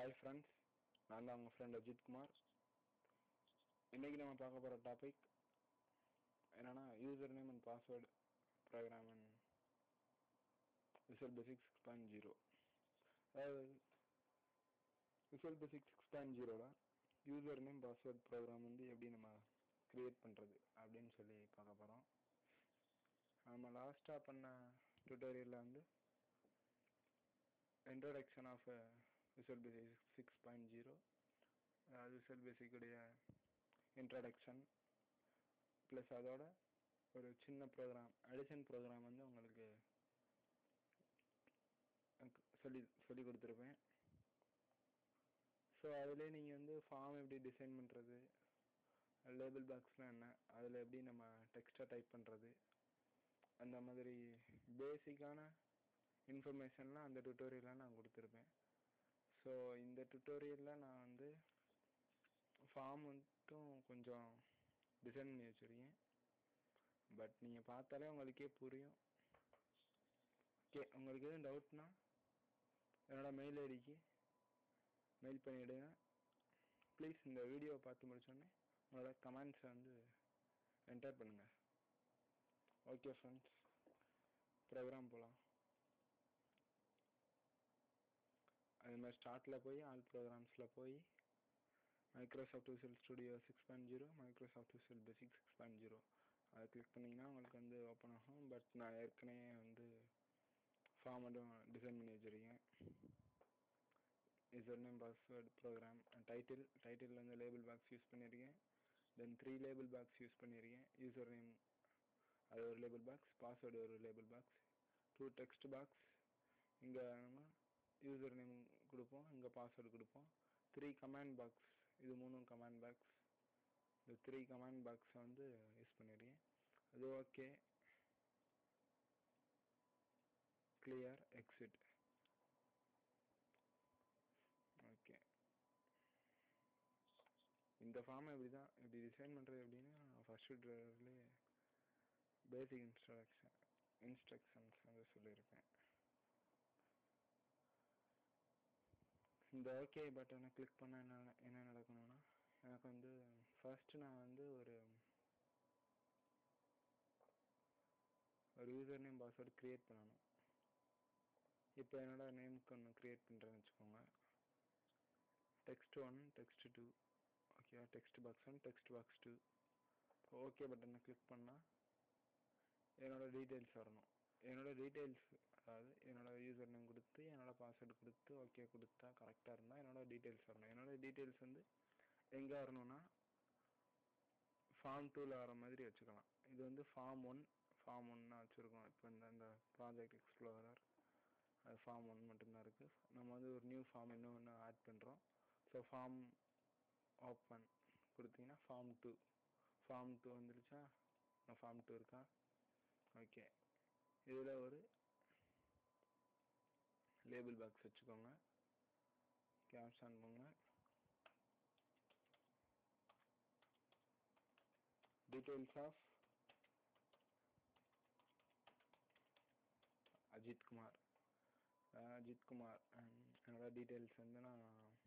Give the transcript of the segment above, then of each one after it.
Hi friends நான் தான் உங்கள் ஃப்ரெண்ட் அஜித் குமார் இன்றைக்கி நம்ம பார்க்க போகிற டாபிக் என்னென்னா user name and password program and Visual Basic six point zero அதாவது விசுவல் பேசிக் சிக்ஸ் பாயிண்ட் ஜீரோவில் யூசர் நேம் பாஸ்வேர்டு ப்ரோக்ராம் வந்து எப்படி நம்ம க்ரியேட் பண்ணுறது அப்படின்னு சொல்லி பார்க்க போகிறோம் நம்ம லாஸ்ட்டாக பண்ண டுட்டோரியலில் வந்து introduction of Visual Basic six point zero அதாவது விசுவல் பேசிக்குடைய இன்ட்ரடக்ஷன் ப்ளஸ் அதோட ஒரு சின்ன ப்ரோக்ராம் அடிஷன் ப்ரோக்ராம் வந்து உங்களுக்கு சொல்லி சொல்லி கொடுத்துருப்பேன் ஸோ அதிலே நீங்கள் வந்து ஃபார்ம் எப்படி டிசைன் பண்ணுறது லேபிள் பாக்ஸ்லாம் என்ன அதில் எப்படி நம்ம டெக்ஸ்ட்டாக டைப் பண்ணுறது அந்த மாதிரி பேசிக்கான இன்ஃபர்மேஷன்லாம் அந்த டுட்டோரியலில் நான் கொடுத்துருப்பேன் ஸோ இந்த டுட்டோரியலில் நான் வந்து ஃபார்ம் மட்டும் கொஞ்சம் டிசைன் பண்ணி வச்சுருக்கேன் பட் நீங்கள் பார்த்தாலே உங்களுக்கே புரியும் ஓகே உங்களுக்கு எதுவும் டவுட்னா என்னோட மெயில் ஐடிக்கு மெயில் பண்ணிவிடுங்க ப்ளீஸ் இந்த வீடியோவை பார்த்து முடிச்சோடனே உங்களோட கமெண்ட்ஸை வந்து என்டர் பண்ணுங்கள் ஓகே ஃப்ரெண்ட்ஸ் ப்ரோக்ராம் போகலாம் அது மாதிரி ஸ்டார்ட்டில் போய் ஆல் ப்ரோக்ராம்ஸில் போய் Microsoft Visual Studio six point zero Microsoft Visual Basic six point zero அதை கிளிக் பண்ணிங்கன்னா உங்களுக்கு வந்து ஓப்பன் ஆகும் பட் நான் ஏற்கனவே வந்து ஃபார்ம் மட்டும் டிசைன் பண்ணி வச்சுருக்கேன் user name password program title title வந்து லேபிள் பாக்ஸ் யூஸ் பண்ணியிருக்கேன் then three label box use பண்ணியிருக்கேன் யூசர் நேம் அது ஒரு லேபிள் பாக்ஸ் பாஸ்வேர்டு ஒரு label box two text box இங்கே நம்ம யூசர் நேம் கொடுப்போம் இங்கே பாஸ்வேர்டு கொடுப்போம் த்ரீ கமாண்ட் பாக்ஸ் இது மூணும் கமாண்ட் பாக்ஸ் இந்த த்ரீ கமாண்ட் பாக்ஸை வந்து யூஸ் பண்ணியிருக்கேன் அது ஓகே கிளியர் எக்ஸிட் ஓகே இந்த ஃபார்மை இப்படி தான் இப்படி டிசைன் பண்ணுறது எப்படின்னா ஃபஸ்ட்டு ட்ரைவர்லேயே பேசிக் இன்ஸ்ட்ரக்ஷன் இன்ஸ்ட்ரக்ஷன்ஸ் வந்து சொல்லியிருப்பேன் இந்த ஓகே பட்டனை கிளிக் பண்ண என்ன என்ன நடக்கணும்னா எனக்கு வந்து ஃபர்ஸ்ட் நான் வந்து ஒரு ஒரு யூசர் நேம் பாஸ்வேர்டு க்ரியேட் பண்ணணும் இப்போ என்னோட நேமுக்கு ஒன்று க்ரியேட் பண்ணுறேன்னு வச்சுக்கோங்க text one text two okay text box one text box two okay பட்டனை கிளிக் பண்ணால் என்னோட டீட்டெயில்ஸ் வரணும் என்னோட டீட்டெயில்ஸ் அதாவது என்னோட யூசர் நேம் கொடுத்து என்னோட பாஸ்வேர்டு கொடுத்து ஓகே கொடுத்தா கரெக்டாக இருந்தால் என்னோட டீட்டெயில்ஸ் வரணும் என்னோட டீட்டெயில்ஸ் வந்து எங்கே வரணும்னா ஃபார்ம் டூவில் வர மாதிரி வச்சுக்கலாம் இது வந்து ஃபார்ம் ஒன் ஃபார்ம் ஒன்னா வச்சுருக்கோம் இப்போ இந்த இந்த ப்ராஜெக்ட் எக்ஸ்ப்ளோரர் அது ஃபார்ம் ஒன் மட்டும்தான் இருக்குது நம்ம வந்து ஒரு நியூ ஃபார்ம் இன்னும் ஒன்று ஆட் பண்ணுறோம் ஸோ ஃபார்ம் ஓப்பன் கொடுத்தீங்கன்னா ஃபார்ம் டூ ஃபார்ம் டூ வந்துருச்சா ஃபார்ம் டூ இருக்கா ஓகே இதில் ஒரு லேபிள் பாக்ஸ் வச்சுக்கோங்க கேப்ஷன் போங்க டீட்டெயில்ஸ் ஆஃப் அஜித் குமார் அஜித் குமார் என்னோட டீட்டெயில்ஸ் வந்து நான்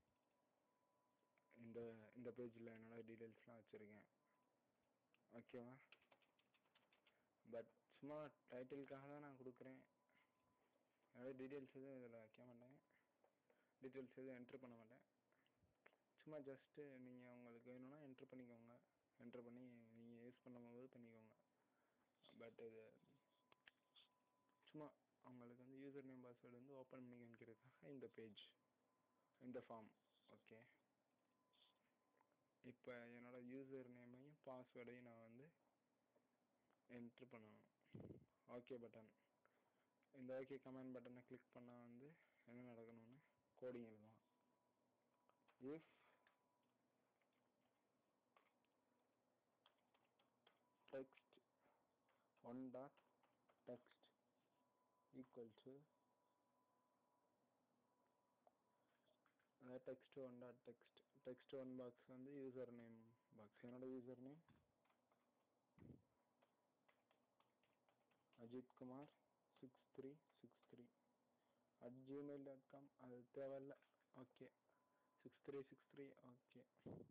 இந்த இந்த பேஜில் என்னோட டீட்டெயில்ஸ்லாம் வச்சுருக்கேன் ஓகேவா பட் சும்மா டைட்டிலுக்காக தான் நான் கொடுக்குறேன் என்னோட டீட்டெயில்ஸ் எதுவும் இதில் வைக்க மாட்டேன் டீட்டெயில்ஸ் எதுவும் என்ட்ரு பண்ண மாட்டேன் சும்மா ஜஸ்ட்டு நீங்கள் உங்களுக்கு வேணும்னா என்ட்ரு பண்ணிக்கோங்க என்ட்ரு பண்ணி நீங்கள் யூஸ் பண்ணும்போது பண்ணிக்கோங்க பட் இது சும்மா அவங்களுக்கு வந்து யூசர் நேம் பாஸ்வேர்டு வந்து ஓப்பன் பண்ணி காமிக்கிறதுக்காக இந்த பேஜ் இந்த ஃபார்ம் ஓகே இப்போ என்னோட யூசர் நேமையும் பாஸ்வேர்டையும் நான் வந்து என்ட்ரு பண்ணணும் ஓகே பட்டன் இந்த ஓகே கமெண்ட் பட்டனை கிளிக் பண்ணால் வந்து என்ன நடக்கணும்னு கோடிங் எழுதலாம் if text one dot text equal to text one dot text text one box வந்து யூசர் நேம் பாக்ஸ் என்னோட user name Ajith Kumar six three six three at Gmail dot com அது தேவையில்ல okay six three six three okay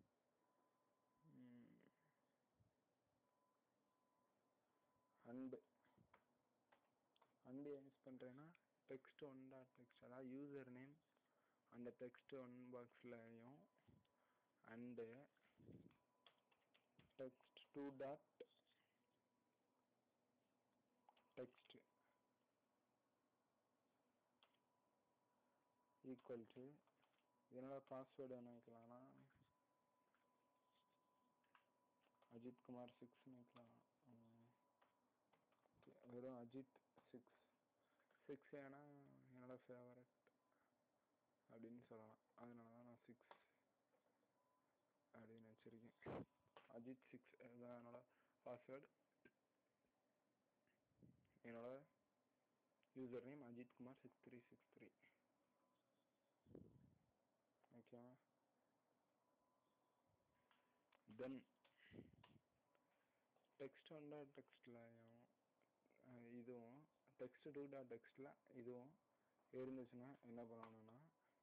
and and use பண்ணுறேன்னா text one dot text அதாவது user name அந்த text one பாக்ஸ்லையும் and text two dot text equal to என்னோட password என்ன வைக்கலாம்னா Ajith Kumar six வைக்கலாம் உம், okay, வெறும் அஜித் சிக்ஸ் சிக்ஸ் ஏன்னா என்னோட ஃபேவரட் அப்படின்னு சொல்லலாம் அதனால தான் நான் சிக்ஸ் அப்படின்னு வச்சிருக்கேன் அஜித் சிக்ஸ் இதுதான் என்னோட பாஸ்வேர்டு என்னோட user name Ajith Kumar six three six three ஓகேவா தென் டெக்ஸ்ட் ஒன் டாட் டெக்ஸ்ட்லையும் இதுவும் டெக்ஸ்ட் டூ டாட் டெக்ஸ்டில் இதுவும் இருந்துச்சுன்னா என்ன பண்ணணும்னா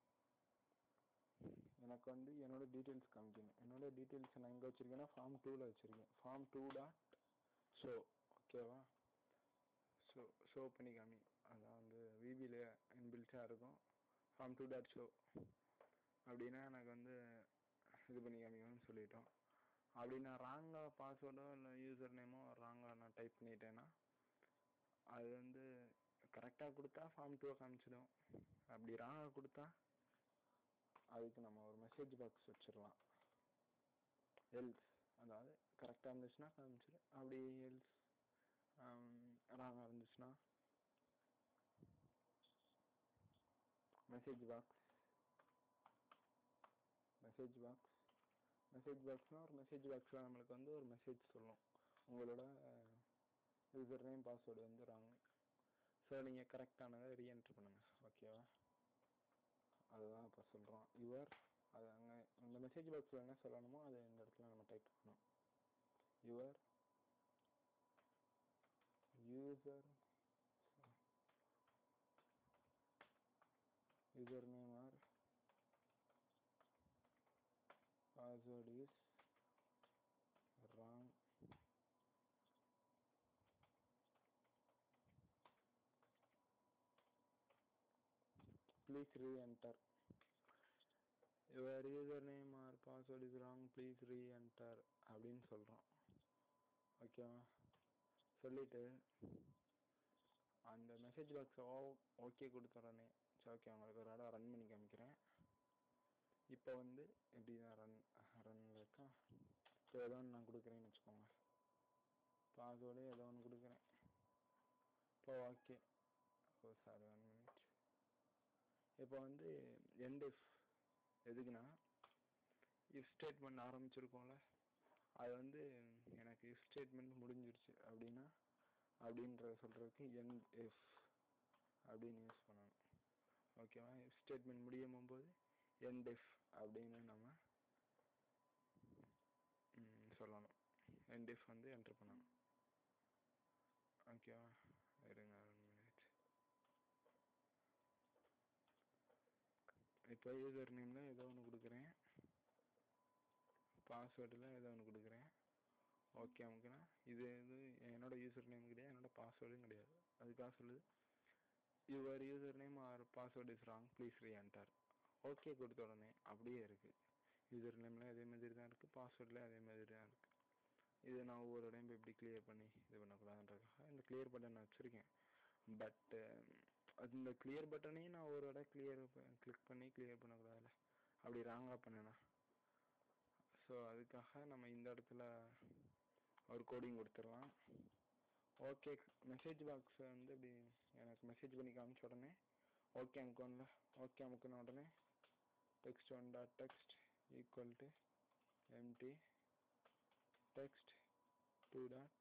எனக்கு வந்து என்னோட டீட்டெயில்ஸ் காமிக்கணும் என்னோட டீட்டெயில்ஸ் நான் எங்கே வச்சுருக்கேன்னா ஃபார்ம் டூவில் வச்சுருக்கேன் ஃபார்ம் டூ டாட் ஷோ ஓகேவா ஷோ ஷோ பண்ணி காமி அதான் வந்து விபியில் இன்பில்ட்டாக இருக்கும் ஃபார்ம் டூ டாட் ஷோ அப்படின்னா எனக்கு வந்து இது பண்ணி காமிக்கணும்னு சொல்லிட்டோம் அப்படி நான் ராங்காக பாஸ்வேர்டோ இல்லை யூசர் நேமோ ராங்காக நான் டைப் பண்ணிட்டேன்னா அது வந்து கரெக்டாக கொடுத்தா ஃபார்ம் டூவை காமிச்சிடும் அப்படி ராங்காக கொடுத்தா அதுக்கு நம்ம ஒரு மெசேஜ் பாக்ஸ் வச்சிடலாம் எல்ஸ் அதாவது கரெக்டாக இருந்துச்சுன்னா காமிச்சிடும் அப்படி எல்ஸ் ராங்காக இருந்துச்சுன்னா message box message box message பாக்ஸ்னால் ஒரு மெசேஜ் பாக்ஸில் நம்மளுக்கு வந்து ஒரு மெசேஜ் சொல்லும் உங்களோட யூசர் நேம் பாஸ்வேர்டு வந்து ராங் ஸோ நீங்கள் கரெக்டானதை ரீஎன்ட்ரு பண்ணுங்கள் ஓகேவா அதுதான் இப்போ சொல்கிறோம் யுவர் அது அங்கே இந்த மெசேஜ் பாக்ஸில் என்ன சொல்லணுமோ அதை இந்த இடத்துல நம்ம டைப் பண்ணணும் your user user name or password is wrong please re-enter your username or password is wrong please re-enter அப்படின்னு சொல்கிறோம் ஓகேவா சொல்லிட்டு அந்த மெசேஜ் பாக்ஸை ஓ ஓகே கொடுத்த உடனே சரி ஓகே உங்களுக்கு ஒரு இடம் ரன் பண்ணி காமிக்கிறேன் இப்போ வந்து எப்படி தான் ரன் ரன்னில் இருக்கா இப்போ ஏதோ ஒன்று நான் கொடுக்குறேன்னு வச்சுக்கோங்க பாஸ்வேர்டு ஏதோ ஒன்று கொடுக்குறேன் இப்போ okay oh sorry one minute இப்போ வந்து எண்ட் இஃப் எதுக்குன்னா இஃப் ஸ்டேட்மெண்ட் ஆரம்பிச்சிருக்கோம்ல அது வந்து எனக்கு இஃப் ஸ்டேட்மெண்ட் முடிஞ்சிருச்சு அப்படின்னா அப்படின்றத சொல்கிறதுக்கு எண்ட் இஃப் அப்படின்னு யூஸ் பண்ணணும் ஓகேவா இஃப் ஸ்டேட்மெண்ட் முடியும் போது எண்ட் இஃப் அப்படின்னு நம்ம ம், சொல்லணும் எண்ட் இஃப் வந்து என்ட்ரு பண்ணணும் ஓகேவா இருங்க ஒன் மினிட் இப்போ யூசர் நேமில் ஏதோ ஒன்று கொடுக்குறேன் பாஸ்வேர்டில் ஏதோ ஒன்று கொடுக்குறேன் ஓகே அமுக்குனா இது இது என்னோட யூசர் நேம் கிடையாது என்னோட பாஸ்வேர்டும் கிடையாது அதுக்காக சொல்லுது your user name or password is wrong please reenter okay கொடுத்த உடனே அப்படியே இருக்குது யூசர் நேமில் அதே மாதிரி தான் இருக்குது பாஸ்வேர்டில் அதே மாதிரி தான் இருக்குது இது நான் ஒவ்வொரு இடையும் போய் எப்படி கிளியர் பண்ணி இது பண்ணக்கூடாதுன்றதுக்காக இந்த கிளியர் பட்டன் நான் வச்சுருக்கேன் பட்டு இந்த கிளியர் பட்டனையும் நான் ஒரு இடம் கிளியர் கிளிக் பண்ணி கிளியர் பண்ணக்கூடாதுல்ல அப்படி ராங்காக பண்ணேனா ஸோ அதுக்காக நம்ம இந்த இடத்துல ஒரு கோடிங் கொடுத்துடலாம் ஓகே மெசேஜ் பாக்ஸ் வந்து இப்படி எனக்கு மெசேஜ் பண்ணி காமிச்ச உடனே ஓகே அமுக்கோன்ல ஓகே அமுக்கின உடனே text one dot text equal to empty text two dot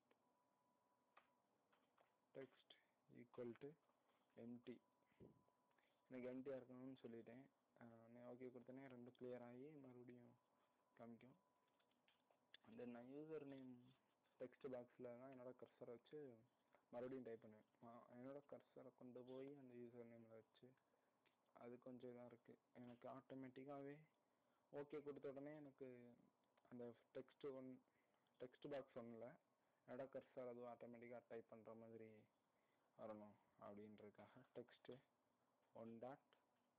text equal to empty எனக்கு எம்டியாக இருக்கணும்னு சொல்லிட்டேன் ஓகே கொடுத்தனே ரெண்டும் கிளியர் ஆகி மறுபடியும் காமிக்கும் தென் நான் யூசர் நேம் டெக்ஸ்ட் பாக்ஸில் தான் என்னோட கர்சரை வச்சு மறுபடியும் டைப் பண்ணுவேன் ஆ- என்னோட கர்சரை கொண்டு போய் அந்த யூசர் நேமில் வச்சு அது கொஞ்சம் இதாக இருக்குது எனக்கு ஆட்டோமேட்டிக்காகவே ஓகே கொடுத்த உடனே எனக்கு அந்த டெக்ஸ்ட் ஒன் டெக்ஸ்ட் பாக்ஸ் ஒன்றில் என்னோட கர்சர் அதுவும் ஆட்டோமேட்டிக்காக டைப் பண்ணுற மாதிரி வரணும் அப்படின்றதுக்காக text one dot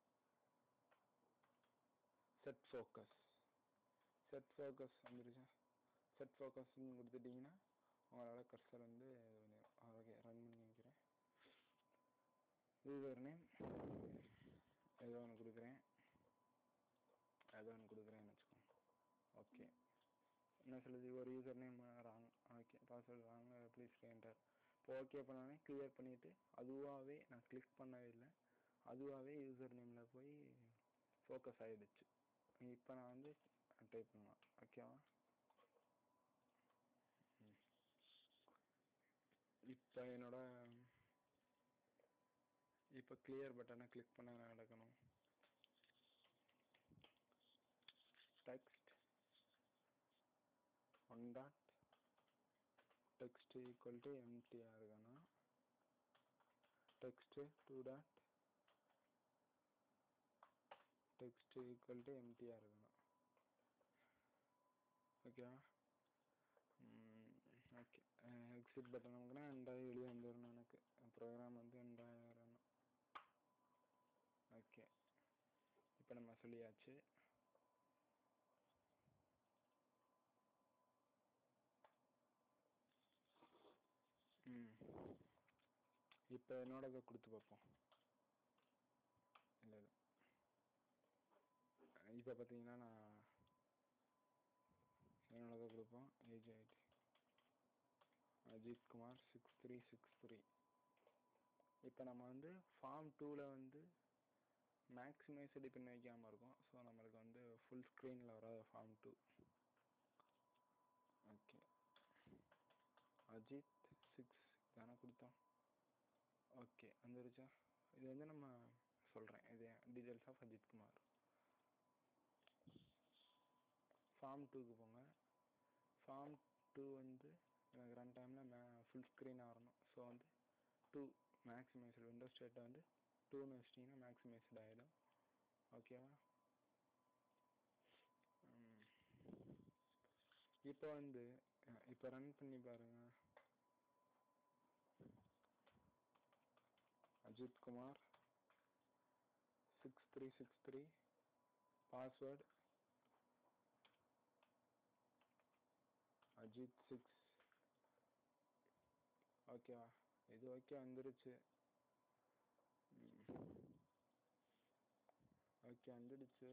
set focus set focus வந்துருச்சா செட் ஃபோக்கஸ்ன்னு கொடுத்துட்டிங்கன்னா உங்களோட கர்சர் வந்து ஓகே ரன் பண்ணி வைக்கிறேன் யூசர் நேம் ஏதோ ஒன்று கொடுக்குறேன் ஏதோ ஒன்று கொடுக்குறேன்னு வச்சுக்கோங்க ஓகே என்ன சொல்லுது ஒரு user name wrong okay password wrong please enter இப்போ ஓகே பண்ணோடனே கிளியர் பண்ணிவிட்டு அதுவாகவே நான் கிளிக் பண்ணவே இல்லை அதுவாகவே யூசர் நேமில் போய் ஃபோக்கஸ் ஆகிடுச்சு இப்போ நான் வந்து டைப் பண்ணலாம் ஓகேவா ம். இப்போ என்னோட இப்போ கிளியர் பட்டனை கிளிக் பண்ண என்ன நடக்கணும் text one dot text equal to எம்டியாக இருக்கணும் text two dot text equal to எம்டியாக இருக்கணும் ஓகேவா ஓகே எக்ஸிட் பட்டன் நமக்குன்னா ரெண்டாவது வெளியே வந்துடணும் எனக்கு ப்ரோக்ராம் வந்து ரெண்டாவது வரணும் ஓகே இப்போ நம்ம சொல்லியாச்சு ம் இப்போ என்னோடதை கொடுத்து பார்ப்போம் இல்லை இல்லை இப்போ பார்த்தீங்கன்னா நான் என்னோடதை கொடுப்போம் age ID Ajith Kumar six three six three இப்போ நம்ம வந்து ஃபார்ம் டூவில் வந்து மேக்ஸிமைஸ்டு பின் வைக்காமல் இருக்கும் ஸோ நம்மளுக்கு வந்து ஃபுல் ஸ்க்ரீனில் வராது form two okay Ajith six தானே கொடுத்தோம் ஓகே வந்துருச்சா இது வந்து நம்ம சொல்கிறேன் இது details of Ajith Kumar form டூக்கு போங்க ஃபார்ம் டூ வந்து எனக்கு ரன் டைமில் மே ஃபுல் ஸ்க்ரீனாக வரணும் ஸோ வந்து டூ மேக்ஸிமைஸ்டு விண்டோ ஸ்டேட்டை வந்து டூன்னு வச்சிட்டிங்கன்னா மேக்ஸிமைஸ்டு ஆகிடும் ஓகேவா இப்போ வந்து இப்போ ரன் பண்ணி பாருங்க Ajith Kumar six three six three password Ajith six ஓகேவா இது ஓகே வந்துருச்சு ஓகே வந்துடுச்சு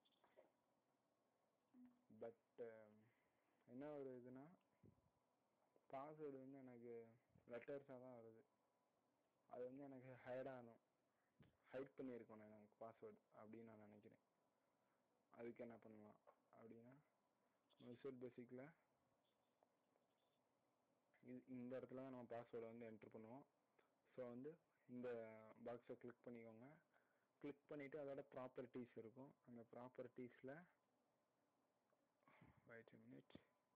பட் என்ன ஒரு இதுனா பாஸ்வேர்டு வந்து எனக்கு லெட்டர்ஸாக தான் வருது அது வந்து எனக்கு ஹைட் ஆகணும் ஹைட் பண்ணியிருக்கணும் எனக்கு பாஸ்வேர்டு அப்படின்னு நான் நினைக்கிறேன் அதுக்கு என்ன பண்ணலாம் அப்படின்னா விசுவல் பேசிக்கில் இது இந்த இடத்துல தான் நம்ம பாஸ்வேர்டை வந்து என்ட்ரு பண்ணுவோம் ஸோ வந்து இந்த பாக்ஸை கிளிக் பண்ணிக்கோங்க கிளிக் பண்ணிவிட்டு அதோட ப்ராப்பர்ட்டிஸ் இருக்கும் அந்த ப்ராப்பர்ட்டிஸில் வெயிட் மினிட்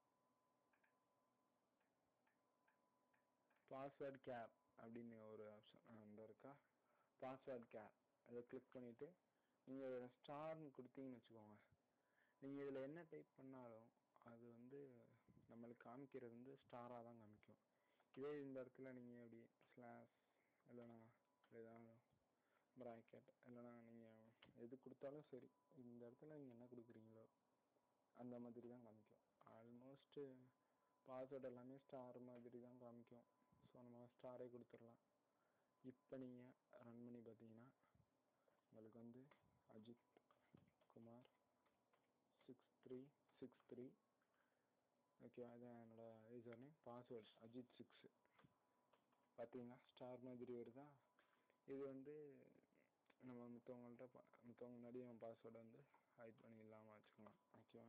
பாஸ்வேர்ட் கேப் அப்படின்னு ஒரு ஆப்ஷன் அந்த இருக்கா பாஸ்வேர்ட் கேப் அதை கிளிக் பண்ணிவிட்டு நீங்கள் இதில் ஸ்டார்னு கொடுத்தீங்கன்னு வச்சுக்கோங்க நீங்கள் இதில் என்ன டைப் பண்ணாலும் அது வந்து நம்மளுக்கு காமிக்கிறது வந்து ஸ்டாராக தான் காமிக்கும் இதே இந்த இடத்துல நீங்கள் எப்படி ஸ்லாஷ் இல்லைனா ஏதாவது ப்ராக்கெட் இல்லைனா நீங்கள் எது கொடுத்தாலும் சரி இந்த இடத்துல நீங்கள் என்ன கொடுக்குறீங்களோ அந்த மாதிரி தான் காமிக்கும் ஆல்மோஸ்ட்டு பாஸ்வேர்டு எல்லாமே ஸ்டார் மாதிரி தான் காமிக்கும் ஸோ நம்ம ஸ்டாரே கொடுத்துடலாம் இப்போ நீங்கள் ரன் பண்ணி பார்த்தீங்கன்னா உங்களுக்கு வந்து Ajith Kumar six three six three okay அதான் என்னோட user name password Ajith six பார்த்தீங்களா ஸ்டார் மாதிரி வருதா இது வந்து நம்ம மித்தவங்கள்ட்ட ப மித்தவங்க முன்னாடி நம்ம பாஸ்வேர்டை வந்து ஹைட் பண்ணி இல்லாமல் வச்சுக்கலாம் ஓகேவா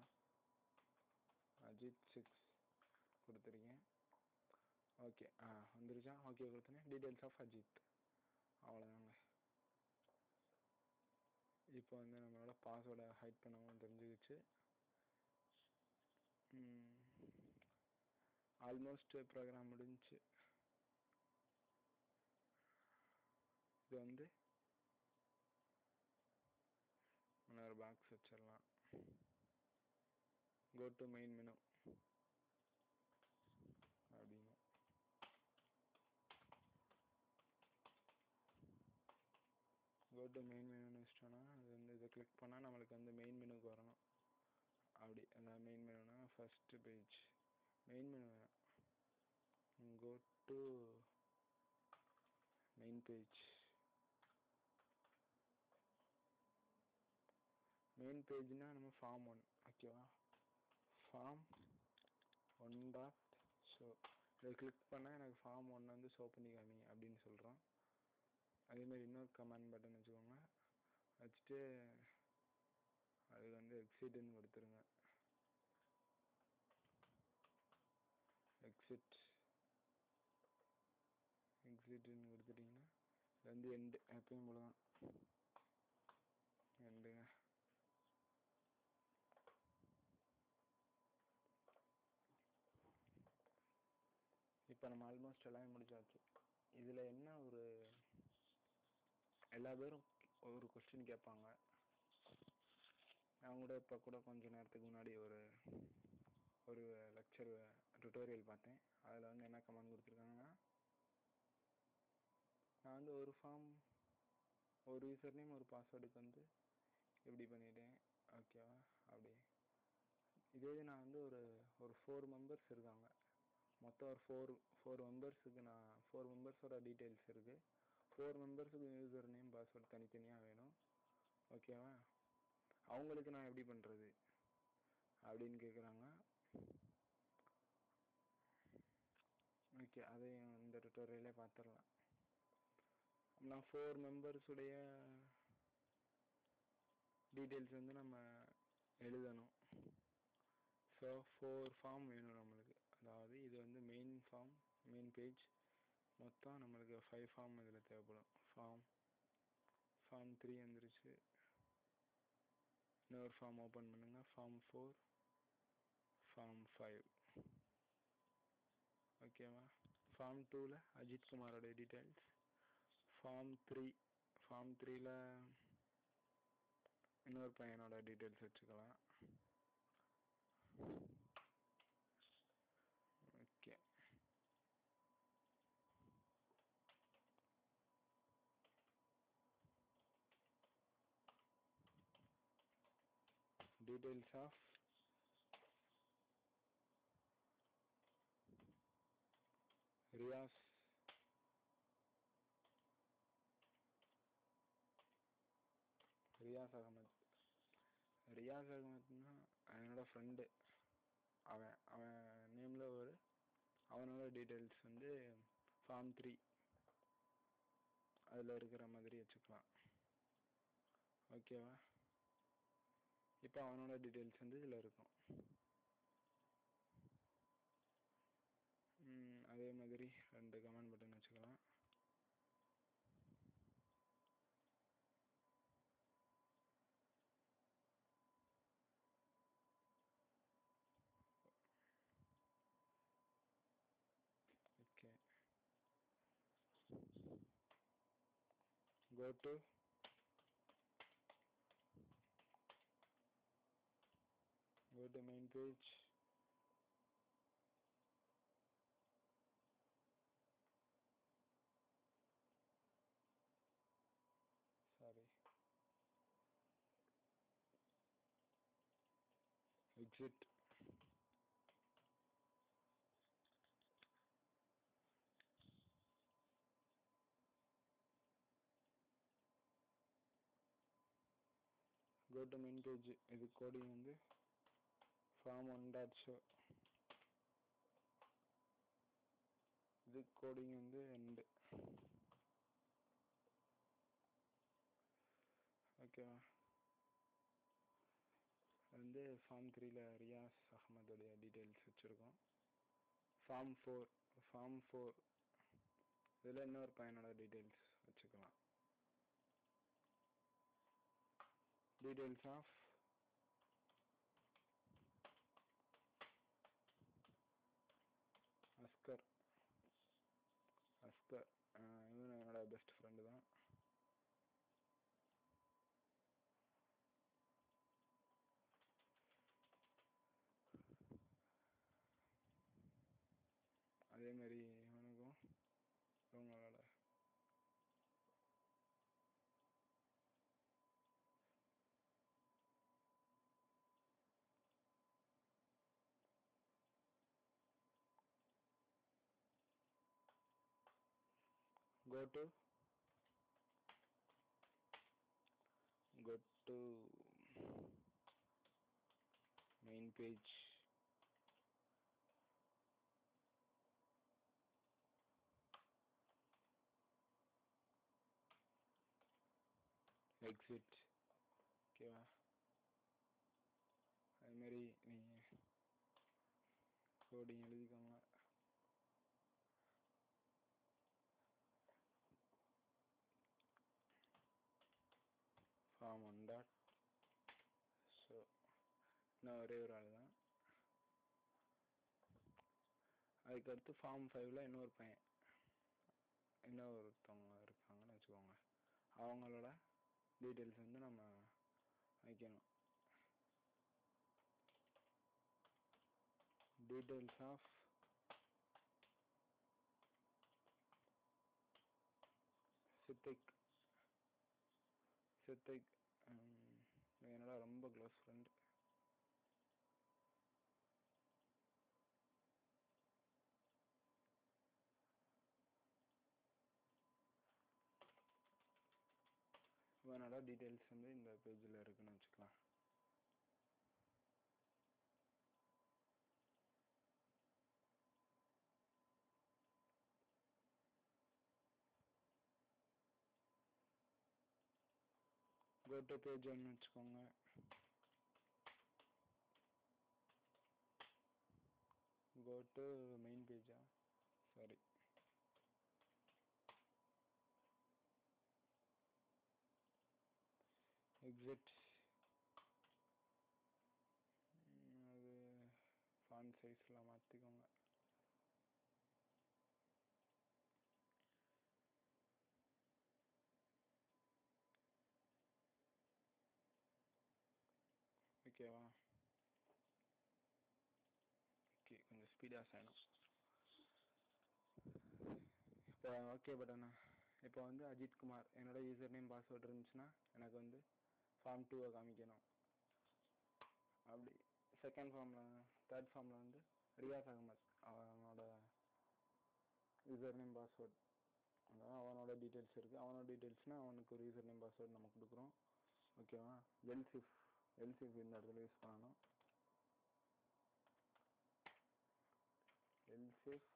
அஜித் சிக்ஸ் கொடுத்துருக்கேன் ஓகே ஆ வந்துருச்சா ஓகே கொடுத்தனே டீட்டெயில்ஸ் ஆஃப் அஜித் அவ்வளோதாங்க இப்போ வந்து நம்மளோட பாஸ்வேர்டை ஹைட் பண்ணவும் தெரிஞ்சுக்கிச்சு ஆல்மோஸ்ட் ப்ரோக்ராம் முடிஞ்சுச்சு இது வந்து இன்னொரு பாக்ஸ் வச்சிடலாம் கோ டு மெயின் மெனு அப்படின்னு கோ டு மெயின் மெனுன்னு வச்சிட்டோன்னா அது வந்து இதை கிளிக் பண்ணால் நம்மளுக்கு வந்து மெயின் மெனுக்கு வரணும் அப்படி அந்த மெயின் மெனுனா ஃபஸ்ட்டு பேஜ் மெயின் மெனு வேணாம் go to main page main பேஜ்னா நம்ம ஃபார்ம் ஒன் ஓகேவா ஃபார்ம் ஒன் டாட் ஷோ இதை கிளிக் பண்ணால் எனக்கு ஃபார்ம் ஒன் வந்து ஷோ பண்ணி காமி அப்படின்னு சொல்கிறோம் அதேமாதிரி இன்னொரு கமெண்ட் பட்டன் வச்சுக்கோங்க வச்சுட்டு அதுக்கு வந்து எக்ஸிட்னு கொடுத்துருங்க எக்ஸிட் எக்ஸிட்னு கொடுத்துட்டிங்கன்னா இது வந்து எண்டு எப்பயும் போல தான் எண்டுங்க இப்போ நம்ம ஆல்மோஸ்ட் எல்லாமே முடிச்சாச்சு இதில் என்ன ஒரு எல்லா பேரும் ஒரு கொஸ்டின் கேட்பாங்க நான் கூட இப்போ கூட கொஞ்ச நேரத்துக்கு முன்னாடி ஒரு ஒரு லெக்சர் டுட்டோரியல் பார்த்தேன் அதில் வந்து என்ன கமெண்ட் கொடுத்துருக்காங்கன்னா நான் வந்து ஒரு ஃபார்ம் ஒரு யூசர் நேம் ஒரு பாஸ்வேர்டுக்கு வந்து இப்படி பண்ணிட்டேன் ஓகேவா அப்படி இதே இது நான் வந்து ஒரு ஒரு ஃபோர் மெம்பர்ஸ் இருக்காங்க மொத்தம் ஒரு ஃபோர் ஃபோர் மெம்பர்ஸுக்கு நான் ஃபோர் மெம்பர்ஸோட டீட்டெயில்ஸ் இருக்குது ஃபோர் மெம்பர்ஸுக்கு யூசர் நேம் பாஸ்வேர்டு தனித்தனியாக வேணும் ஓகேவா அவங்களுக்கு நான் எப்படி பண்ணுறது அப்படின்னு கேட்குறாங்க ஓகே அதையும் இந்த டுட்டோரியலே பார்த்துடலாம் நான் ஃபோர் மெம்பர்ஸுடைய டீட்டெயில்ஸ் வந்து நம்ம எழுதணும் ஸோ ஃபோர் ஃபார்ம் வேணும் நம்மளுக்கு அதாவது இது வந்து மெயின் ஃபார்ம் மெயின் பேஜ் மொத்தம் நம்மளுக்கு ஃபைவ் ஃபார்ம் இதில் தேவைப்படும் ஃபார்ம் ஃபார்ம் த்ரீ வந்துருச்சு இன்னொரு ஃபார்ம் ஓப்பன் பண்ணுங்க ஃபார்ம் ஃபோர் ஃபார்ம் ஃபைவ் ஓகேவா ஃபார்ம் டூவில் அஜித் குமாரோட டீட்டெயில்ஸ் ஃபார்ம் த்ரீ ஃபார்ம் த்ரீல இன்னொரு பையனோட டீட்டெயில்ஸ் வச்சுக்கலாம் okay details of Riyaz Riyaz Ahmed Riyaz அகமத்னா என்னோட ஃப்ரெண்டு அவன் அவன் நேமில் ஒரு அவனோட டீட்டெயில்ஸ் வந்து ஃபார்ம் த்ரீ அதில் இருக்கிற மாதிரி வச்சுக்கலாம் ஓகேவா இப்போ அவனோட டீட்டெயில்ஸ் வந்து இதில் இருக்கும் ம், அதே மாதிரி ரெண்டு கமெண்ட் பட்டன் வச்சுக்கலாம் okay go to go to main page sorry exit go to main page இது கோடிங் வந்து ஃபார்ம் ஒன் டாட் ஷோ இது கோடிங் வந்து எண்டு ஓகேவா வந்து ஃபார்ம் த்ரீல ரியாஸ் அகமதுடைய டீட்டெயில்ஸ் வச்சுருக்கோம் ஃபார்ம் ஃபோர் ஃபார்ம் ஃபோர் இதில் இன்னொரு பையனோட டீட்டெயில்ஸ் வச்சுக்கலாம் details of அஸ்கர் அஸ்கர் அஹ் இவன் என்னோட பெஸ்ட் ஃப்ரெண்டு தான் அதே மாதிரி இவனுக்கும் இவங்களோட go to go to main page exit ஓகேவா அது மாதிரி நீங்கள் கோடிங் எழுதிக்கோங்க ஃபார்ம் ஒன் டாட் ஸோ இன்னும் ஒரே ஒரு ஆள் தான் அதுக்கடுத்து ஃபார்ம் ஃபைவ்ல இன்னொரு பையன் இன்னும் ஒருத்தவங்க இருக்காங்கன்னு வச்சுக்கோங்க அவங்களோட டீட்டெயில்ஸ் வந்து நம்ம வைக்கணும் டீட்டெயில்ஸ் ஆஃப் சித்திக் சித்திக் என்னோட ரொம்ப க்ளோஸ் ஃப்ரெண்ட் இவனோட டீட்டெயில்ஸ் வந்து இந்த பேஜில் இருக்குன்னு வச்சுக்கலாம் go to page ஒன்று வச்சுக்கோங்க go to main page ஆ சாரி exit ம், அது ஃபாண்ட் சைஸ்லாம் மாற்றிக்கோங்க ஓகேவா ஓகே கொஞ்சம் ஸ்பீடாக செய்யணும் இப்போ ஓகே பட்டண்ணா இப்போ வந்து அஜித் குமார் என்னோட யூசர் நேம் பாஸ்வேர்டு இருந்துச்சுன்னா எனக்கு வந்து ஃபார்ம் டூவை காமிக்கணும் அப்படி செகண்ட் ஃபார்மில் தேர்ட் ஃபார்மில் வந்து ரியாஸ் அகமத் அவனோட யூசர் நேம் பாஸ்வேர்ட் அதான் அவனோட டீட்டெயில்ஸ் இருக்குது அவனோட டீட்டெயில்ஸ்னால் அவனுக்கு ஒரு யூசர் நேம் பாஸ்வேர்டு நம்ம கொடுக்குறோம் ஓகேவா எல்சிஃப் எல்சிஃப் இந்த இடத்துல யூஸ் பண்ணணும் elseif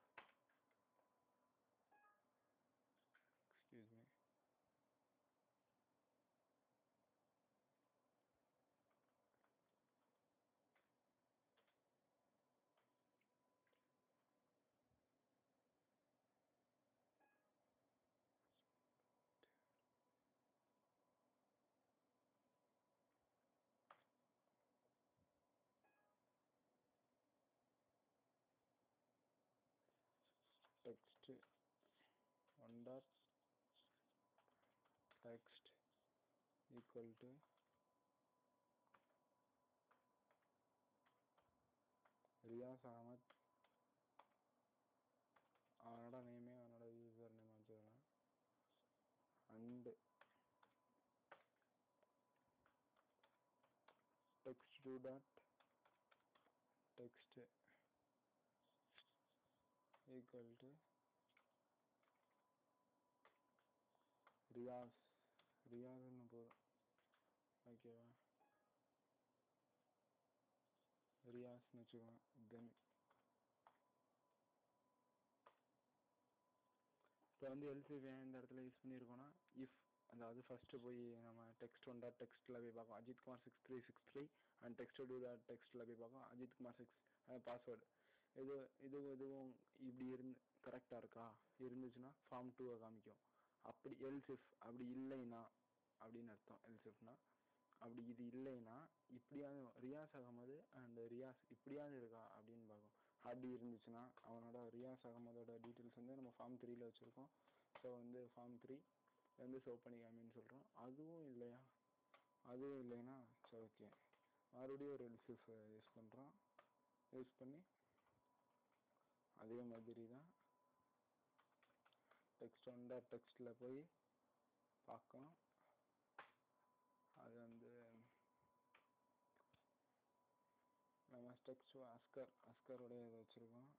excuse me text one dot text equal to Riyaz Ahmed அவனோட நேமே அவனோட யூசர் நேம் வச்சுக்கலாம் and text two dot text equal to Riyaz ரியாஸ்னு போதும் ஓகேவா ரியாஸ்னு வச்சுக்கலாம் தென் இப்போ வந்து எல்சிபி இந்த இடத்துல யூஸ் பண்ணியிருக்கோம்னா இஃப் அதாவது ஃபஸ்ட்டு போய் நம்ம டெக்ஸ்ட் ஒன் டாட் டெக்ஸ்ட்டில் போய் பார்ப்போம் Ajith Kumar six three six three and text two dot டெக்ஸ்ட்டில் போய் பார்ப்போம் அஜித் குமார் சிக்ஸ் பாஸ்வேர்டு இது இதுவும் இதுவும் இப்படி இருந்து கரெக்டாக இருக்கா இருந்துச்சுன்னா ஃபார்ம் டூவை காமிக்கும் அப்படி எல்சிஃப் அப்படி இல்லைன்னா அப்படின்னு அர்த்தம் எல்சிஃப்னா அப்படி இது இல்லைன்னா இப்படியாவது ரியாஸ் அகமது அண்ட் ரியாஸ் இப்படியாவது இருக்கா அப்படின்னு பார்க்கும் அப்படி இருந்துச்சுன்னா அவனோட ரியாஸ் அகமதோட டீட்டெயில்ஸ் வந்து நம்ம ஃபார்ம் த்ரீல வச்சுருக்கோம் ஸோ வந்து ஃபார்ம் த்ரீ வந்து சோப் பண்ணிக்காமின்னு சொல்கிறோம் அதுவும் இல்லையா அதுவும் இல்லைன்னா சரி ஓகே மறுபடியும் ஒரு எல்சிஃப் யூஸ் பண்ணுறோம் யூஸ் பண்ணி அதே மாதிரி தான் டெக்ஸ்ட் ஒன் டாட் டெக்ஸ்ட்டில் போய் பார்க்கணும் அது வந்து நம்ம டெக்ஸ்ட் அஸ்கர் அஸ்கருடைய இதை வச்சுருக்கோம்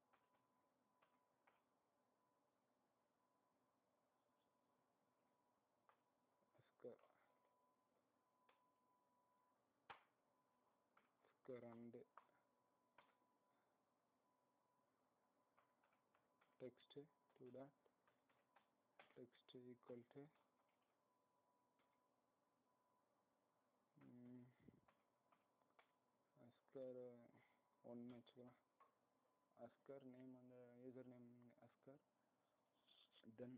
Askar Askar and text to that text equal to mm, Askar ஒன்று வச்சுக்கலாம் அஸ்கர் நேம் அந்த user name Askar then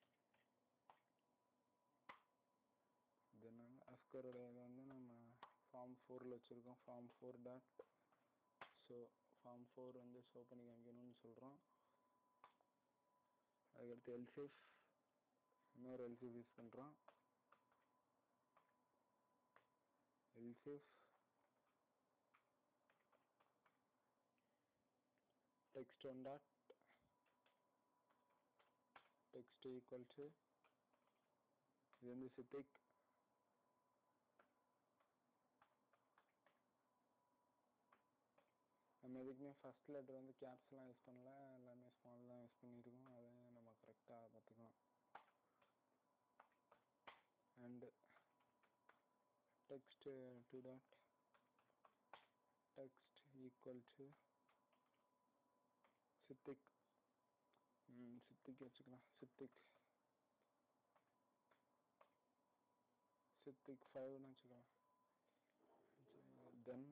then வந்து அஸ்கருடைய இது வந்து நம்ம ஃபார்ம் ஃபோரில் வச்சுருக்கோம் form four dot show form four வந்து ஷோ பண்ணி காமிக்கணும்னு சொல்கிறோம் அதுக்கடுத்து எல்சிஃப் இன்னொரு எல்சிஃப் யூஸ் பண்ணுறோம் elseif text on dot text equal to இது வந்து சித்திக் நம்ம எதுக்குமே ஃபர்ஸ்ட் லெட்டர் வந்து கேப்ஸ்லாம் யூஸ் பண்ணல எல்லாமே ஸ்மால் தான் யூஸ் பண்ணியிருக்கோம் அதை நம்ம கரெக்டாக பார்த்துக்கலாம் and text two dot text equal to Siddique ம் சித்திக் வச்சுக்கலாம் சித்திக் சித்திக் ஃபைவ்னு வச்சுக்கலாம் தென்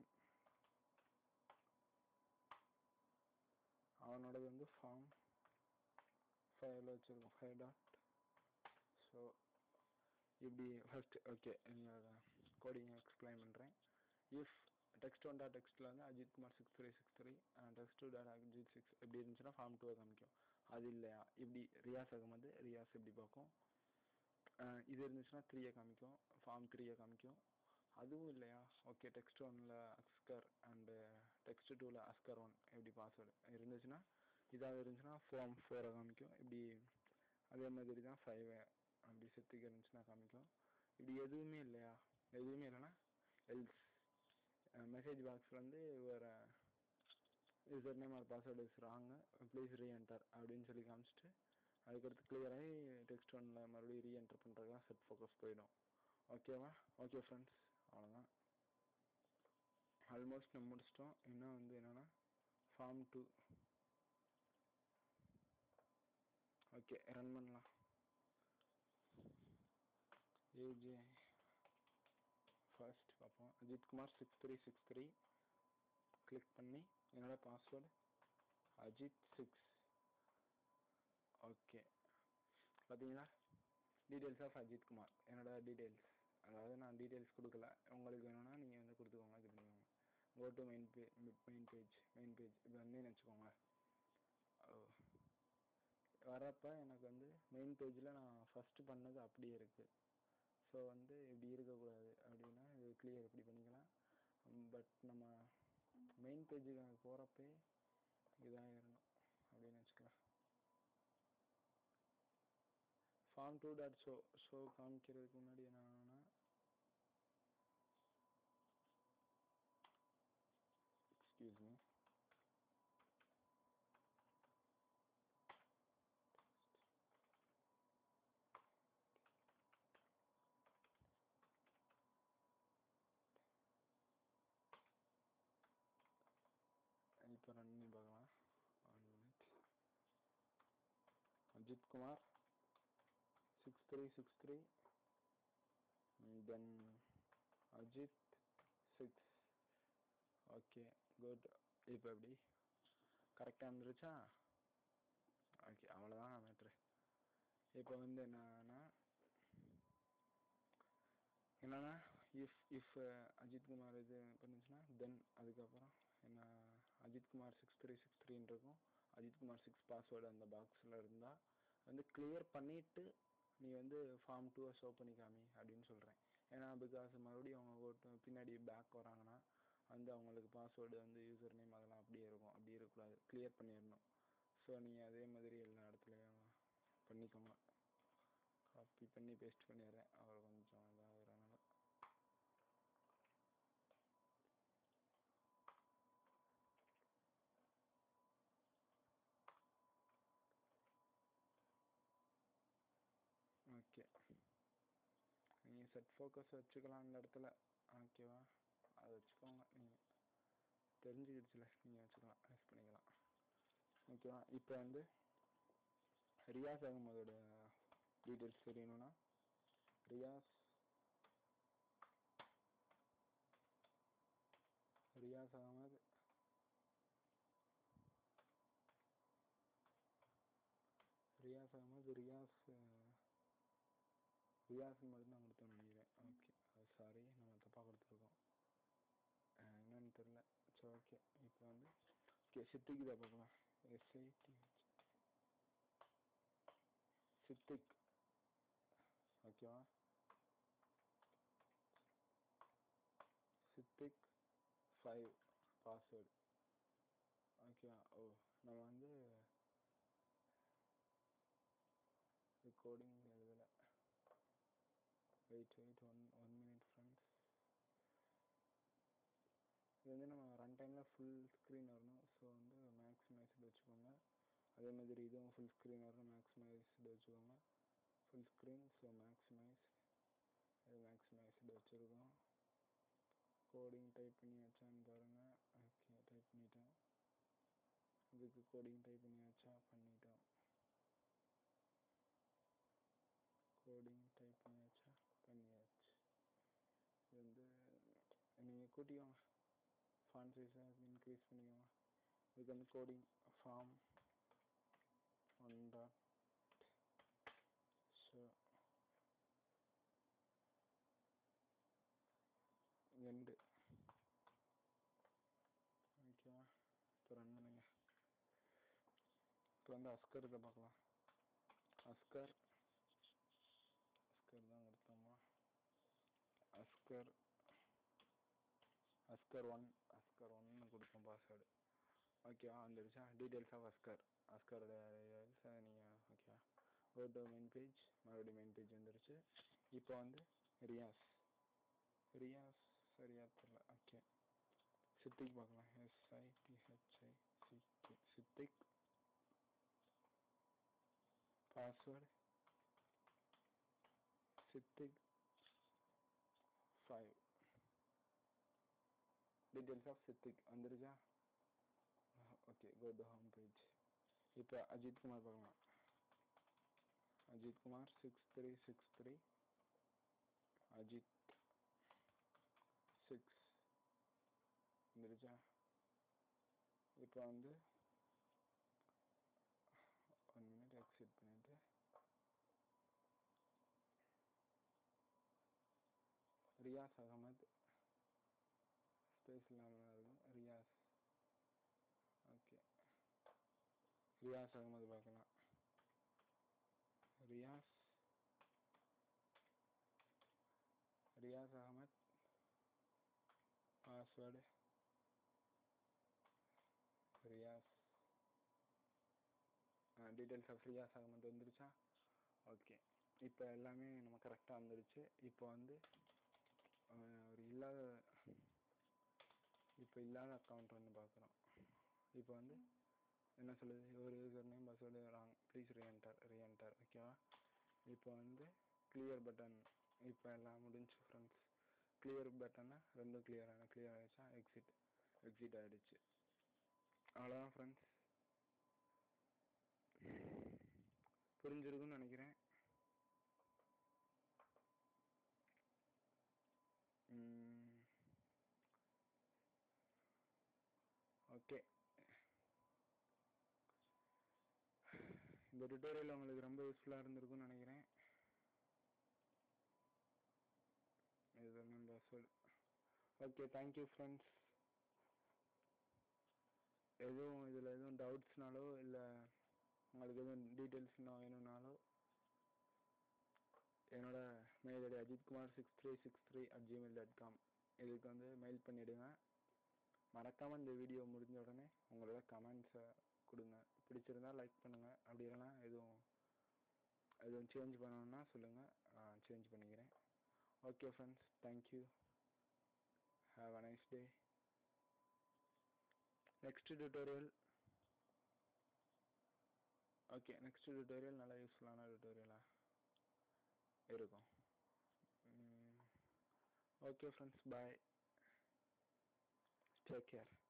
அவனோடது வந்து ஃபார்ம் ஃபைவ்ல வச்சுருக்கோம் ஃபைவ் டாட் ஸோ இப்படி ஃபர்ஸ்ட் ஓகே கோடிங் எக்ஸ்பிளைன் பண்ணுறேன் இஃப் டெக்ஸ்ட் ஒன் டாட் டெக்ஸ்ட்டில் வந்து Ajith Kumar six three six three text two dot Ajith six இப்படி இருந்துச்சுன்னா ஃபார்ம் டூவை காமிக்கும் அது இல்லையா இப்படி ரியாஸ் ஆகும்போது ரியாஸ் இப்படி பார்க்கும் அஹ் இது இருந்துச்சுன்னா த்ரீயை காமிக்கும் ஃபார்ம் த்ரீயை காமிக்கும் அதுவும் இல்லையா ஓகே டெக்ஸ்ட் ஒன்ல அஸ்கர் அண்டு டெக்ஸ்ட் டூவில் அஸ்கர் ஒன் இப்படி பாஸ்வேர்டு இருந்துச்சுன்னா இதாக இருந்துச்சுன்னா ஃபார்ம் ஃபோரை காமிக்கும் இப்படி அதே மாதிரி தான் ஃபைவ் அப்படி செத்துக்கு இருந்துச்சுன்னா காமிக்கும் இப்படி எதுவுமே இல்லையா எதுவுமே இல்லைன்னா எல்ஸ் மெசேஜ் பாக்ஸில் வந்து ஒரு user name or password is wrong please reenter அப்படின்னு சொல்லி காமிச்சிட்டு அதுக்கடுத்து கிளியராகி டெக்ஸ்ட் ஒன்னில் மறுபடியும் ரீஎன்டர் பண்ணுறதுலாம் செட் ஃபோக்கஸ் போயிடும் ஓகேவா ஓகே ஃப்ரெண்ட்ஸ் அவ்வளோதான் ஆல்மோஸ்ட் நம்ம முடிச்சிட்டோம் இன்னும் வந்து என்னென்னா ஃபார்ம் டூ ஓகே ரன் பண்ணலாம் ஏஜே ஃபர்ஸ்ட் பார்ப்போம் Ajith Kumar six three six three click பண்ணி என்னோட பாஸ்வேர்டு அஜித் சிக்ஸ் ஓகே பார்த்தீங்களா டீட்டெயில்ஸ் ஆஃப் அஜித் குமார் என்னோட டீட்டெயில்ஸ் அதாவது நான் டீட்டெயில்ஸ் கொடுக்கல உங்களுக்கு வேணும்னா நீங்கள் வந்து கொடுத்துக்கோங்க இது பண்ணிக்கோங்க go to main page main page main page இது வந்து வச்சுக்கோங்க வரப்போ எனக்கு வந்து மெயின் பேஜில் நான் ஃபஸ்ட்டு பண்ணது அப்படியே இருக்குது ஸோ வந்து இப்படி இருக்கக்கூடாது அப்படின்னா இது கிளியர் இப்படி பண்ணிக்கலாம் பட் நம்ம மெயின் பேஜுக்கு போகிறப்பே இதாகிடணும் அப்படின்னு வச்சுக்கலாம் form two dot show show காமிக்கிறதுக்கு முன்னாடி என்னன்னா எக்ஸ்கியூஸ் மீ இப்போ ரன் பண்ணி பார்க்கலாம் one minute Ajith Kumar six three six three then Ajith six okay good இப்போ எப்படி கரெக்டாக வந்துருச்சா ஓகே அவ்வளோதான் மேட்ரு இப்போ வந்து என்னன்னா என்னன்னா இஃப் இஃப் அஜித் குமார் இது பண்ணுச்சுன்னா தென் அதுக்கப்புறம் என்ன Ajith Kumar six three six த்ரீன்னு இருக்கும் அஜித் குமார் சிக்ஸ் பாஸ்வேர்டு அந்த பாக்ஸில் இருந்தால் வந்து கிளியர் பண்ணிவிட்டு நீ வந்து ஃபார்ம் டூவை ஷோ பண்ணி காமி அப்படின்னு சொல்கிறேன் ஏன்னா பிகாஸ் மறுபடியும் அவங்க ஓட்டு பின்னாடி பேக் வராங்கன்னா வந்து அவங்களுக்கு பாஸ்வேர்டு வந்து யூசர் நேம் அதெல்லாம் அப்படியே இருக்கும் அப்படி இருக்கக்கூடாது கிளியர் பண்ணிடணும் ஸோ நீங்கள் அதே மாதிரி எல்லா இடத்துலையும் பண்ணிக்கோங்க காப்பி பண்ணி பேஸ்ட் பண்ணிடுறேன் அவர் கொஞ்சம் இதாகிறனால ஓகே நீங்கள் செட் ஃபோக்கஸ் வச்சுக்கலாம் அந்த இடத்துல ஓகேவா அதை வச்சுக்கோங்க நீங்கள் தெரிஞ்சுக்கிடுச்சுல நீங்கள் வச்சுக்கலாம் யூஸ் பண்ணிக்கலாம் ஓகேவா இப்போ வந்து ரியாஸ் அகமதோட டீட்டெயில்ஸ் தெரியணும்னா ரியாஸ் ரியாஸ் அகமது ரியாஸ் அகமது ரியாஸ் அஹ், ரியாஸ் மட்டும்தான் கொடுத்தோம் நினைக்கிறேன் ஓகே அது சாரி நம்ம தப்பாக கொடுத்துருக்கோம் அஹ், என்னன்னு தெரில சரி ஓகே இப்போ வந்து ஓகே சித்திக்கு தான் பார்க்கலாம் எஸ்ஐடி சித்திக் ஓகேவா சித்திக் ஃபைவ் பாஸ்வேர்டு ஓகேவா ஓ நம்ம வந்து ரெக்கார்டிங் எழுதலை wait wait one one minute friends இது வந்து நம்ம ரன் டைமில் ஃபுல் ஸ்க்ரீன் வரணும் ஸோ வந்து மேக்ஸிமைஸ்டு வச்சுக்கோங்க அதே மாதிரி இதுவும் ஃபுல் ஸ்க்ரீன் வரணும் மேக்ஸிமைஸ்டு வச்சுக்கோங்க ஃபுல் ஸ்க்ரீன் ஸோ மேக்ஸிமைஸ் இது மேக்ஸிமைஸ்டு வச்சுருக்கோம் கோடிங் டைப் பண்ணி வச்சான்னு பாருங்கள் ஓகே டைப் பண்ணிட்டோம் இதுக்கு கோடிங் டைப் பண்ணி வச்சா பண்ணிட்டோம் கோடிங் டைப் பண்ணி வச்சா பண்ணியாச்சு இது வந்து நீங்கள் கூட்டிக்கோங்க ஃபான் சைஸை இன்க்ரீஸ் பண்ணிக்கோங்க இதுக்கு வந்து coding form one dot show end ஓகேவா இப்போ ரன் பண்ணுங்க இப்போ வந்து அஸ்கர் இதை பார்க்கலாம் அஸ்கர் அஸ்கர் தான் கொடுத்தோமா அஸ்கர் அஸ்கர் ஒன் அஸ்கர் ஒன்னு கொடுத்தோம் பாஸ்வேர்டு ஓகேவா வந்துடுச்சா டீட்டெயில்ஸ் ஆஃப் அஸ்கர் அஸ்கரோட நீங்கள் ஓகேவா கோ டு மெயின் பேஜ் மறுபடியும் மெயின் பேஜ் வந்துருச்சு இப்போ வந்து ரியாஸ் ரியாஸ் சரியா தெரியல ஓகே சித்திக் பார்க்கலாம் S I D H I C K Siddique password Siddique five details of Siddique வந்துருச்சா okay go to home page இப்போ அஜித் குமார் பார்க்கலாம் Ajith Kumar six three six three Ajith six வந்துருச்சா இப்போ வந்து ஒன் மினிட் எக்ஸிட் பண்ணிட்டு ரியாஸ் அகமது ஸ்பேஸ் இல்லாமல் இருக்கும் ரியாஸ் ஓகே ரியாஸ் அகமது பார்க்கலாம் Riyaz Riyaz Ahmed password Riyaz details of Riyaz Ahmed வந்துருச்சா ஓகே இப்போ எல்லாமே நம்ம கரெக்டாக வந்துருச்சு இப்போ வந்து அஹ், ஒரு இல்லாத இப்போ இல்லாத அக்கௌண்ட் வந்து பார்க்குறோம் இப்போ வந்து என்ன சொல்லுது ஒரு user name password wrong please reenter reenter ஓகேவா இப்போ வந்து கிளியர் பட்டன் இப்போ எல்லாம் முடிஞ்சு ஃப்ரெண்ட்ஸ் கிளியர் பட்டனை ரெண்டும் கிளியர் ஆன கிளியர் ஆகிடுச்சா எக்ஸிட் எக்ஸிட் ஆகிடுச்சு அவ்வளோதான் ஃப்ரெண்ட்ஸ் புரிஞ்சிருக்குன்னு நினைக்கிறேன் ஓகே இந்த டுட்டோரியல் உங்களுக்கு ரொம்ப யூஸ்ஃபுல்லாக இருந்திருக்கும்னு நினைக்கிறேன் இதுதான் பாஸ்வேர்டு ஓகே தேங்க்யூ ஃப்ரெண்ட்ஸ் எதுவும் இதில் எதுவும் டவுட்ஸ்னாலோ இல்லை உங்களுக்கு எதுவும் டீட்டெயில்ஸ் இன்னும் வேணும்னாலோ என்னோட mail ID Ajithkumar six three six three at Gmail dot com இதுக்கு வந்து மெயில் பண்ணிவிடுங்க மறக்காமல் இந்த வீடியோ முடிஞ்ச உடனே உங்களோட கமெண்ட்ஸை கொடுங்க பிடிச்சிருந்தா லைக் பண்ணுங்கள் அப்படி இல்லைன்னா எதுவும் எதுவும் சேஞ்ச் பண்ணணும்னா சொல்லுங்கள் சேஞ்ச் பண்ணிக்கிறேன் okay friends thank you have a nice day next tutorial okay next tutorial நல்லா யூஸ்ஃபுல்லான டியூட்டோரியலாக இருக்கும் okay friends bye take care